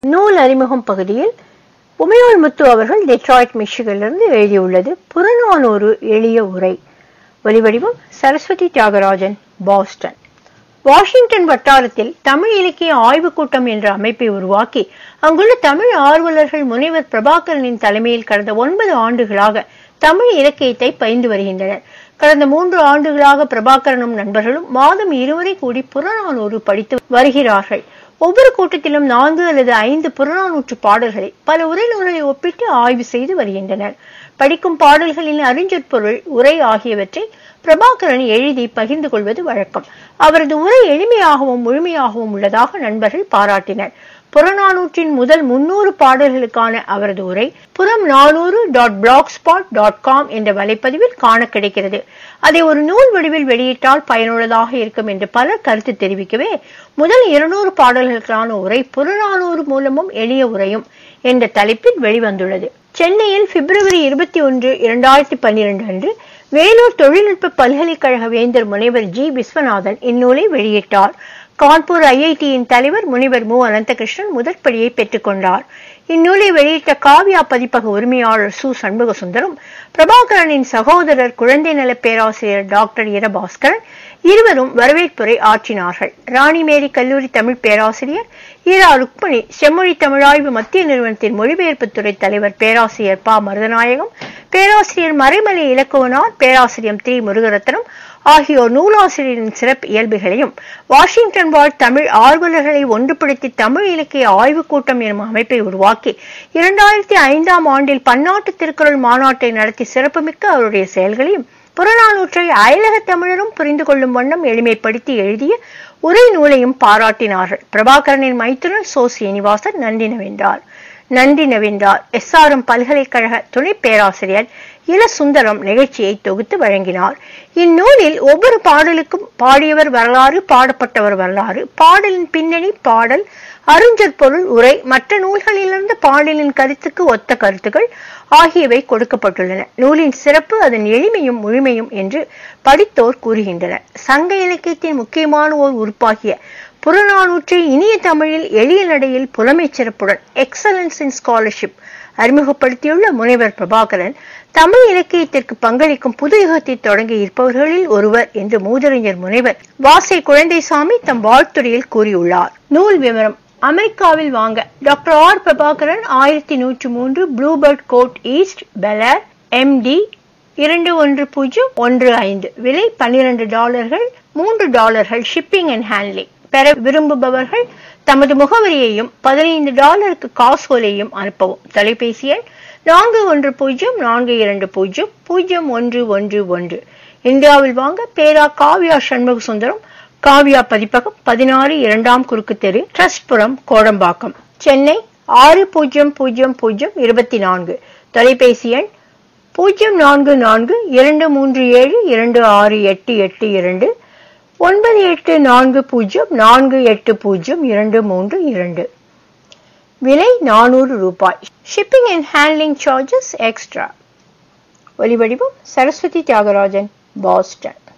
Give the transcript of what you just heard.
நூல் அறிமுகம் பகுதியில் உமையோள் முத்து அவர்கள் டெட்ராய்ட் மிஷிகிலிருந்து எழுதியுள்ளது புறநானூறு எளிய உரை ஒலிவடிவம் சரஸ்வதி தியாகராஜன் பாஸ்டன் வாஷிங்டன் வட்டாரத்தில் தமிழ் இலக்கிய ஆய்வுக் கூட்டம் என்ற அமைப்பை உருவாக்கி அங்குள்ள தமிழ் ஆர்வலர்கள் முனைவர் பிரபாகரனின் தலைமையில் கடந்த ஒன்பது ஆண்டுகளாக தமிழ் இலக்கியத்தை பயின்று வருகின்றனர் கடந்த மூன்று ஆண்டுகளாக பிரபாகரனும் நண்பர்களும் மாதம் இருமுறை கூடி புறநானூறு படித்து வருகிறார்கள் ஒவ்வொரு கூட்டத்திலும் நான்கு அல்லது ஐந்து புறநானூற்று பாடல்களை பல உரைநூல்களை ஒப்பிட்டு ஆய்வு செய்து வருகின்றனர் படிக்கும் பாடல்களின் அறிஞ்சொற்பொருள் உரை ஆகியவற்றை பிரபாகரன் எழுதி பகிர்ந்து கொள்வது வழக்கம் அவரது உரை எளிமையாகவும் முழுமையாகவும் உள்ளதாக நண்பர்கள் பாராட்டினர் புறநானூற்றின் முதல் முன்னூறு பாடல்களுக்கான அவரது உரை புறம் நானூறு dot blog spot dot com என்ற வலைப்பதிவில் காண கிடைக்கிறது அதை ஒரு நூல் வடிவில் வெளியிட்டால் பயனுள்ளதாக இருக்கும் என்று பலர் கருத்து தெரிவிக்கவே முதல் இருநூறு பாடல்களுக்கான உரை புறநானூறு மூலமும் எளிய உரையும் என்ற தலைப்பில் வெளிவந்துள்ளது சென்னையில் பிப்ரவரி இருபத்தி ஒன்று இரண்டாயிரத்தி பன்னிரண்டு அன்று வேலூர் தொழில்நுட்ப பல்கலைக்கழக வேந்தர் முனைவர் ஜி விஸ்வநாதன் இந்நூலை வெளியிட்டார் கான்பூர் ஐஐடியின் தலைவர் முனிவர் மு அனந்தகிருஷ்ணன் முதற்படியை பெற்றுக்கொண்டார் இந்நூலை வெளியிட்ட காவியா பதிப்பக உரிமையாளர் சு சண்முக சுந்தரம் பிரபாகரனின் சகோதரர் குழந்தை நல பேராசிரியர் டாக்டர் இரபாஸ்கரன் இருவரும் வரவேற்புரை ஆற்றினார்கள் ராணிமேரி கல்லூரி தமிழ் பேராசிரியர் ஈரா ருக்மணி செம்மொழி தமிழாய்வு மத்திய நிறுவனத்தின் மொழிபெயர்ப்புத் துறை தலைவர் பேராசிரியர் ப மருதநாயகம் பேராசிரியர் மறைமலை இலக்குவனார் பேராசிரியர் தி முருகரத்னம் ஆகியோர் நூலாசிரியரின் சிறப்பு இயல்புகளையும் வாஷிங்டன் வாழ் தமிழ் ஆர்வலர்களை ஒன்றுபடுத்தி தமிழ் இலக்கிய ஆய்வுக் கூட்டம் எனும் அமைப்பை உருவாக்கி இரண்டாயிரத்தி ஐந்தாம் ஆண்டில் பன்னாட்டு திருக்குறள் மாநாட்டை நடத்தி சிறப்புமிக்க அவருடைய செயல்களையும் புறநானூற்றை அயலக தமிழரும் புரிந்து கொள்ளும் வண்ணம் எளிமைப்படுத்தி எழுதிய உரை நூலையும் பாராட்டினார்கள் பிரபாகரனின் மைத்துனர் சோ சீனிவாசன் நன்றி நவின்றார் நன்றி நவின்றார் எஸ் ஆர் எம் பல்கலைக்கழக துணை பேராசிரியர் இள சுந்தரம் நிகழ்ச்சியை தொகுத்து வழங்கினார் இந்நூலில் ஒவ்வொரு பாடலுக்கும் பாடியவர் வரலாறு பாடப்பட்டவர் வரலாறு பாடலின் பின்னணி பாடல் அருஞ்சற்பொருள் உரை மற்ற நூல்களிலிருந்து பாடலின் கருத்துக்கு ஒத்த கருத்துக்கள் ஆகியவை கொடுக்கப்பட்டுள்ளன நூலின் சிறப்பு அதன் எளிமையும் முழுமையும் என்று படித்தோர் கூறுகின்றனர் சங்க இலக்கியத்தின் முக்கியமான ஓர் உறுப்பாகிய புறநானூற்றை இனிய தமிழில் எளிய நடையில் புலமை சிறப்புடன் எக்ஸலன்ஸ் இன் ஸ்காலர்ஷிப் அறிமுகப்படுத்தியுள்ள முனைவர் பிரபாகரன் தமிழ் இலக்கியத்திற்கு பங்களிக்கும் புது யுகத்தை தொடங்கி இருப்பவர்களில் ஒருவர் என்று மூதறிஞர் முனைவர் வாசை குழந்தைசாமி தம் வாழ்த்துறையில் கூறியுள்ளார் நூல் விவரம் அமெரிக்காவில் வாங்க டாக்டர் ஆர் பிரபாகரன் ஆயிரத்தி நூற்று மூன்று ப்ளூபர்ட் கோட் ஈஸ்ட் பெலர் எம்டி இரண்டு ஒன்று பூஜ்ஜியம் ஒன்று ஐந்து விலை பன்னிரண்டு டாலர்கள் மூன்று டாலர்கள் ஷிப்பிங் அண்ட் ஹேண்ட்லிங் பெற விரும்புபவர்கள் தமது முகவரியையும் பதினைந்து டாலருக்கு காசோலையும் அனுப்பவும் தொலைபேசி எண் நான்கு ஒன்று பூஜ்ஜியம் நான்கு இரண்டு பூஜ்ஜியம் பூஜ்ஜியம் ஒன்று ஒன்று ஒன்று இந்தியாவில் வாங்க பேரா காவியா சண்முக சுந்தரம் காவியா பதிப்பகம் பதினாறு இரண்டாம் குறுக்கு தெரு ட்ரஸ்ட்புரம் கோடம்பாக்கம் சென்னை ஆறு பூஜ்ஜியம் பூஜ்ஜியம் பூஜ்ஜியம் இருபத்தி நான்கு தொலைபேசி எண் பூஜ்ஜியம் நான்கு நான்கு இரண்டு மூன்று ஏழு இரண்டு ஆறு எட்டு எட்டு இரண்டு ஒன்பது எட்டு நான்கு பூஜ்ஜியம் நான்கு எட்டு பூஜ்ஜியம் இரண்டு மூன்று இரண்டு விலை நானூறு ரூபாய் shipping and handling charges extra ஒலிவடிவம் சரஸ்வதி தியாகராஜன் பாஸ்டன்